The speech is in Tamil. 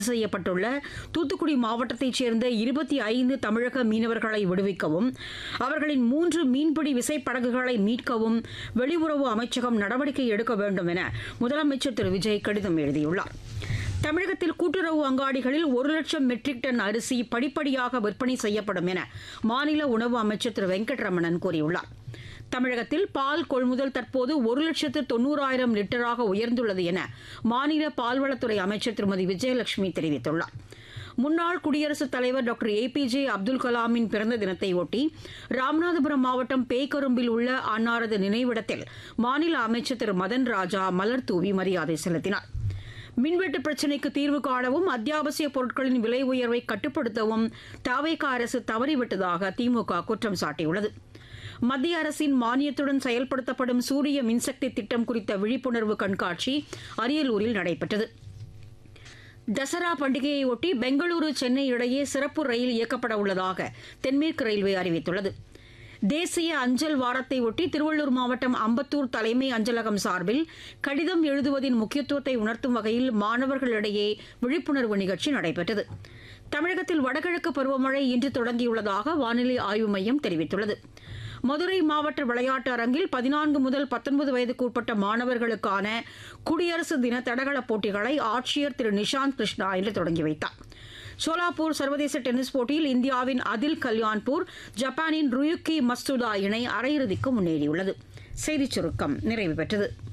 செய்யப்பட்டுள்ள தூத்துக்குடி மாவட்டத்தைச் சேர்ந்த இருபத்தி ஐந்து தமிழக மீனவர்களை விடுவிக்கவும் அவர்களின் மூன்று மீன்பிடி விசைப்படகுகளை மீட்கவும் வெளியுறவு அமைச்சகம் நடவடிக்கை எடுக்க வேண்டும் என முதலமைச்சர் திரு விஜய் கடிதம் எழுதியுள்ளார் தமிழகத்தில் கூட்டுறவு அங்காடிகளில் ஒரு லட்சம் மெட்ரிக் டன் அரிசி படிப்படியாக விற்பனை செய்யப்படும் என மாநில உணவு அமைச்சர் திரு வெங்கட்ரமணன் கூறியுள்ளார் தமிழகத்தில் பால் கொள்முதல் தற்போது ஒரு லட்சத்து தொண்ணூறாயிரம் லிட்டராக உயர்ந்துள்ளது என மாநில பால்வளத்துறை அமைச்சர் திருமதி விஜயலட்சுமி தெரிவித்துள்ளார் முன்னாள் குடியரசுத் தலைவர் டாக்டர் ஏபிஜே அப்துல் கலாமின் பிறந்த தினத்தை ஒட்டி ராமநாதபுரம் மாவட்டம் பேக்கரும்பில் உள்ள அன்னாரது நினைவிடத்தில் மாநில அமைச்சர் திரு மதன் ராஜா மலர் தூவி மரியாதை செலுத்தினார் மின்வெட்டு பிரச்சினைக்கு தீர்வு காணவும் அத்தியாவசிய பொருட்களின் விலை உயர்வை கட்டுப்படுத்தவும் தாவேக அரசு தவறிவிட்டதாக திமுக குற்றம் சாட்டியுள்ளது மத்திய அரசின் மானியத்துடன் செயல்படுத்தப்படும் சூரிய மின்சக்தி திட்டம் குறித்த விழிப்புணர்வு கண்காட்சி அரியலூரில் நடைபெற்றது தசரா பண்டிகையை ஒட்டி பெங்களூரு சென்னை இடையே சிறப்பு ரயில் இயக்கப்பட உள்ளதாக தென்மேற்கு ரயில்வே அறிவித்துள்ளது தேசிய அஞ்சல் வாரத்தை ஒட்டி திருவள்ளூர் மாவட்டம் அம்பத்தூர் தலைமை அஞ்சலகம் சார்பில் கடிதம் எழுதுவதின் முக்கியத்துவத்தை உணர்த்தும் வகையில் மாணவர்களிடையே விழிப்புணர்வு நிகழ்ச்சி நடைபெற்றது தமிழகத்தில் வடகிழக்கு பருவமழை இன்று தொடங்கியுள்ளதாக வானிலை ஆய்வு மையம் தெரிவித்துள்ளது மதுரை மாவட்ட விளையாட்டு அரங்கில் பதினான்கு முதல் பத்தொன்பது வயதுக்கு உட்பட்ட மாணவர்களுக்கான குடியரசு தின தடகள போட்டிகளை ஆட்சியர் திரு நிஷாந்த் கிருஷ்ணா இன்று தொடங்கி வைத்தார் சோலாப்பூர் சர்வதேச டென்னிஸ் போட்டியில் இந்தியாவின் அதில் கல்யாண்பூர் ஜப்பானின் ருயுக்கி மஸ்துதா இணை அரையிறுதிக்கு முன்னேறியுள்ளது செய்திச் சுருக்கம் நிறைவு பெற்றது